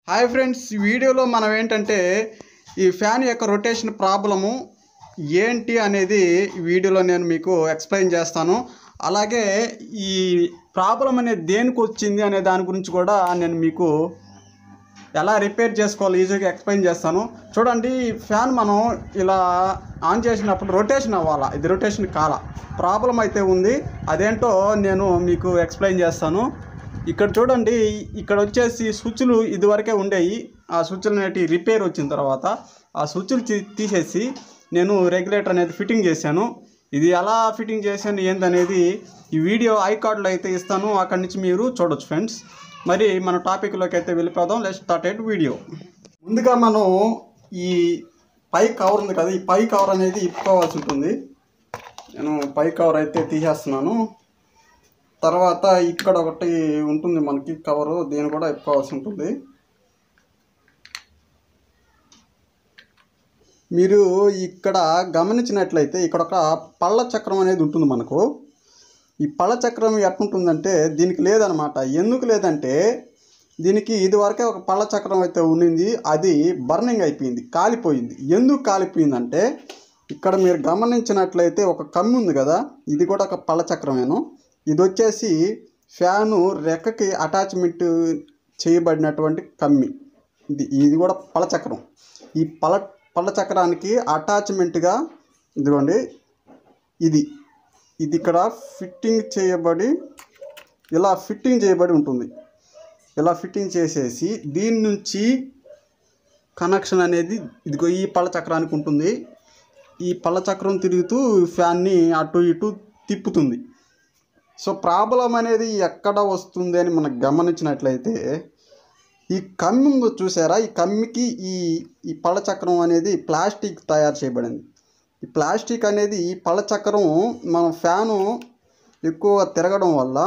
hi friends ఈ వీడియోలో మనం ఏంటంటే ఈ ఫ్యాన్ యొక్క రొటేషన్ ప్రాబ్లము ఏంటి అనేది ఈ వీడియోలో నేను మీకు ఎక్స్ప్లెయిన్ చేస్తాను అలాగే ఈ ప్రాబ్లం అనేది దేనికి వచ్చింది అనే దాని గురించి కూడా నేను మీకు ఎలా రిపేర్ చేసుకోవాలి ఈజీగా ఎక్స్ప్లెయిన్ చేస్తాను చూడండి ఈ ఫ్యాన్ మనం ఇలా ఆన్ చేసినప్పుడు రొటేషన్ అవ్వాలా ఇది రొటేషన్ కాల ప్రాబ్లం అయితే ఉంది అదేంటో నేను మీకు ఎక్స్ప్లెయిన్ చేస్తాను ఇక్కడ చూడండి ఇక్కడ వచ్చేసి స్విచ్లు ఇదివరకే ఉండేవి ఆ స్విచ్లు అనేటి రిపేర్ వచ్చిన తర్వాత ఆ స్విచ్లు తీ- తీసేసి నేను రెగ్యులేటర్ అనేది ఫిట్టింగ్ చేశాను ఇది ఎలా ఫిట్టింగ్ చేశాను ఏందనేది ఈ వీడియో ఐ కార్డులో అయితే ఇస్తాను అక్కడి నుంచి మీరు చూడొచ్చు ఫ్రెండ్స్ మరి మన టాపిక్లోకి అయితే వెళ్ళిపోదాం లెట్ స్టార్ట్ వీడియో ముందుగా మనం ఈ పై కవర్ ఉంది కదా ఈ పై కవర్ అనేది ఇప్పుకోవాల్సి ఉంటుంది నేను పై కవర్ అయితే తీసేస్తున్నాను తర్వాత ఇక్కడ ఒకటి ఉంటుంది మనకి కవరు దీన్ని కూడా ఇప్పుకోవాల్సి ఉంటుంది మీరు ఇక్కడ గమనించినట్లయితే ఇక్కడ ఒక పళ్ళ చక్రం అనేది ఉంటుంది మనకు ఈ పళ్ళ చక్రం ఎట్లుంటుందంటే దీనికి లేదనమాట ఎందుకు లేదంటే దీనికి ఇదివరకే ఒక పళ్ళ చక్రం అయితే ఉండింది అది బర్నింగ్ అయిపోయింది కాలిపోయింది ఎందుకు కాలిపోయిందంటే ఇక్కడ మీరు గమనించినట్లయితే ఒక కమ్మి ఉంది కదా ఇది కూడా ఒక పళ్ళ చక్రమేను ఇది వచ్చేసి ఫ్యాను రెక్కకి అటాచ్మెంట్ చేయబడినటువంటి కమ్మి ఇది ఇది కూడా పళ్ళ చక్రం ఈ పళ్ళ పళ్ళ చక్రానికి అటాచ్మెంట్గా ఇదిగోండి ఇది ఇది ఇక్కడ ఫిట్టింగ్ చేయబడి ఇలా ఫిట్టింగ్ చేయబడి ఉంటుంది ఇలా ఫిట్టింగ్ చేసేసి దీని నుంచి కనెక్షన్ అనేది ఇదిగో ఈ పళ్ళ చక్రానికి ఉంటుంది ఈ పళ్ళ చక్రం తిరుగుతూ ఫ్యాన్ని అటు ఇటు తిప్పుతుంది సో ప్రాబ్లం అనేది ఎక్కడ వస్తుంది అని మనం గమనించినట్లయితే ఈ కమ్మి ఉందో చూసారా ఈ కమ్మికి ఈ ఈ పళ్ళ చక్రం అనేది ప్లాస్టిక్ తయారు చేయబడింది ఈ ప్లాస్టిక్ అనేది ఈ పళ్ళ చక్రం మన ఫ్యాను ఎక్కువ తిరగడం వల్ల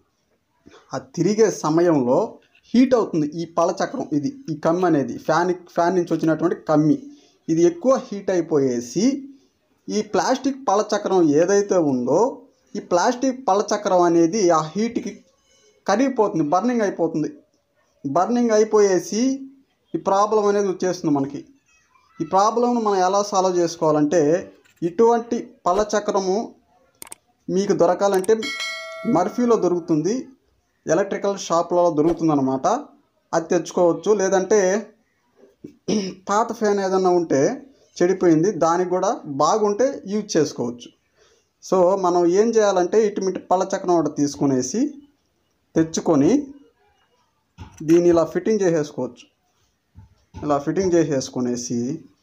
ఆ తిరిగే సమయంలో హీట్ అవుతుంది ఈ పళ్ళ చక్రం ఇది ఈ కమ్మి అనేది ఫ్యాన్ ఫ్యాన్ నుంచి వచ్చినటువంటి కమ్మి ఇది ఎక్కువ హీట్ అయిపోయేసి ఈ ప్లాస్టిక్ పళ్ళ చక్రం ఏదైతే ఉందో ఈ ప్లాస్టిక్ పళ్ళ చక్రం అనేది ఆ హీట్కి కరిగిపోతుంది బర్నింగ్ అయిపోతుంది బర్నింగ్ అయిపోయేసి ఈ ప్రాబ్లం అనేది వచ్చేస్తుంది మనకి ఈ ప్రాబ్లంను మనం ఎలా సాల్వ్ చేసుకోవాలంటే ఇటువంటి పళ్ళ చక్రము మీకు దొరకాలంటే మర్ఫీలో దొరుకుతుంది ఎలక్ట్రికల్ షాప్లలో దొరుకుతుంది అనమాట అది తెచ్చుకోవచ్చు లేదంటే పాత ఫ్యాన్ ఏదన్నా ఉంటే చెడిపోయింది దానికి కూడా బాగుంటే యూజ్ చేసుకోవచ్చు సో మనం ఏం చేయాలంటే ఇటువంటి పళ్ళ చక్రం ఒకటి తీసుకునేసి తెచ్చుకొని దీన్ని ఇలా ఫిట్టింగ్ చేసేసుకోవచ్చు ఇలా ఫిట్టింగ్ చేసేసుకునేసి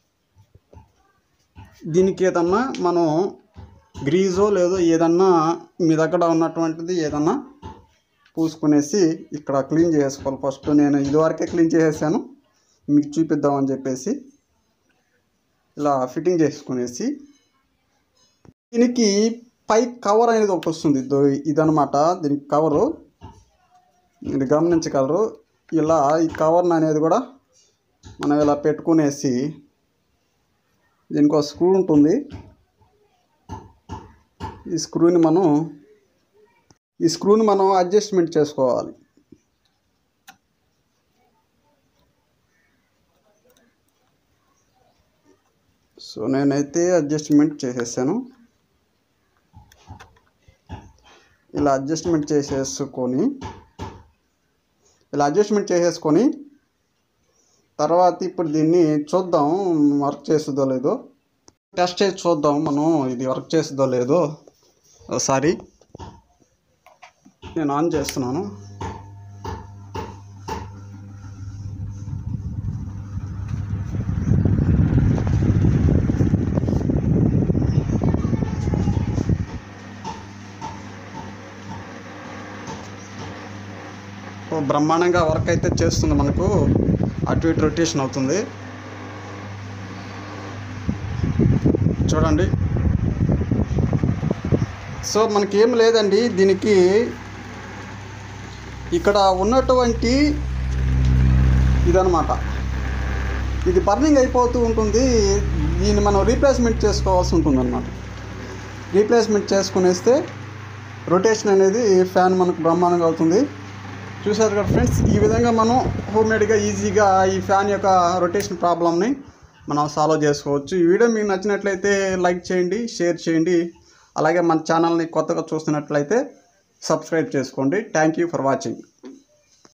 దీనికి ఏదన్నా మనం గ్రీజో లేదో ఏదన్నా మీ దగ్గర ఉన్నటువంటిది ఏదన్నా పూసుకునేసి ఇక్కడ క్లీన్ చేసుకోవాలి ఫస్ట్ నేను ఇదివరకే క్లీన్ చేసేసాను మీకు చూపిద్దామని చెప్పేసి ఇలా ఫిట్టింగ్ చేసుకునేసి దీనికి పై కవర్ అనేది ఒకటి వస్తుంది ఇదో ఇదనమాట దీనికి కవరు మీరు గమనించగలరు ఇలా ఈ కవర్ అనేది కూడా మనం ఇలా పెట్టుకునేసి దీనికి ఒక స్క్రూ ఉంటుంది ఈ స్క్రూని మనం ఈ స్క్రూని మనం అడ్జస్ట్మెంట్ చేసుకోవాలి సో నేనైతే అడ్జస్ట్మెంట్ చేసేసాను ఇలా అడ్జస్ట్మెంట్ చేసేసుకొని ఇలా అడ్జస్ట్మెంట్ చేసేసుకొని తర్వాత ఇప్పుడు దీన్ని చూద్దాం వర్క్ చేస్తుందో లేదో టెస్ట్ చేసి చూద్దాం మనం ఇది వర్క్ చేస్తుందో లేదో ఒకసారి నేను ఆన్ చేస్తున్నాను ఓ బ్రహ్మాండంగా వర్క్ అయితే చేస్తుంది మనకు అటు ఇటు రొటేషన్ అవుతుంది చూడండి సో మనకి ఏం లేదండి దీనికి ఇక్కడ ఉన్నటువంటి ఇదనమాట ఇది బర్నింగ్ అయిపోతూ ఉంటుంది దీన్ని మనం రీప్లేస్మెంట్ చేసుకోవాల్సి ఉంటుంది అనమాట రీప్లేస్మెంట్ చేసుకునేస్తే రొటేషన్ అనేది ఫ్యాన్ మనకు బ్రహ్మాండంగా అవుతుంది చూసారు కదా ఫ్రెండ్స్ ఈ విధంగా మనం హోమ్మేడ్గా ఈజీగా ఈ ఫ్యాన్ యొక్క రొటేషన్ ప్రాబ్లమ్ని మనం సాల్వ్ చేసుకోవచ్చు ఈ వీడియో మీకు నచ్చినట్లయితే లైక్ చేయండి షేర్ చేయండి అలాగే మన ఛానల్ని కొత్తగా చూస్తున్నట్లయితే సబ్స్క్రైబ్ చేసుకోండి థ్యాంక్ యూ ఫర్ వాచింగ్